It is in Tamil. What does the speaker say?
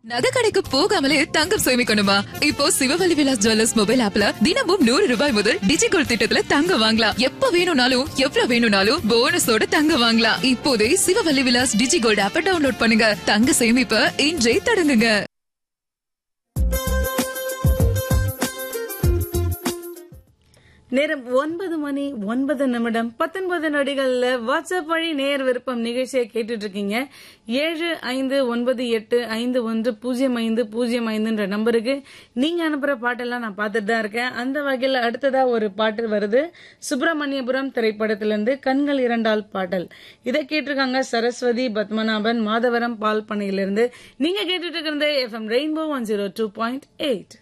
நகை கடைக்கு போகாமலே தங்கம் சேமிக்கணுமா இப்போ சிவவழி விலாஸ் ஜுவல்லர்ஸ் மொபைல் ஆப்ல தினமும் நூறு ரூபாய் முதல் டிஜிகோல்ட் திட்டத்துல தங்கம் வாங்கலாம் எப்ப வேணும்னாலும் எவ்வளவு வேணும்னாலும் போனஸோட தங்கம் வாங்கலாம் இப்போதே சிவவழி விலாஸ் டிஜிகோல்ட் ஆப்ப டவுன்லோட் பண்ணுங்க தங்க சேமிப்ப இன்றே தொடங்குங்க நேரம் ஒன்பது மணி ஒன்பது நிமிடம் பத்தொன்பது நொடிகள்ல வாட்ஸ்அப் வழி நேர் விருப்பம் நிகழ்ச்சியை கேட்டுட்டு இருக்கீங்க ஏழு ஐந்து ஒன்பது எட்டு ஐந்து ஒன்று பூஜ்ஜியம் ஐந்து பூஜ்ஜியம் ஐந்துன்ற நம்பருக்கு நீங்க அனுப்புற பாட்டெல்லாம் நான் பார்த்துட்டு தான் இருக்கேன் அந்த வகையில் அடுத்ததா ஒரு பாட்டு வருது சுப்பிரமணியபுரம் திரைப்படத்திலிருந்து கண்கள் இரண்டால் பாடல் இதை கேட்டிருக்காங்க சரஸ்வதி பத்மநாபன் மாதவரம் பால் பண்ணையிலிருந்து நீங்க கேட்டுட்டு இருக்கிறது F M rainbow one zero two point eight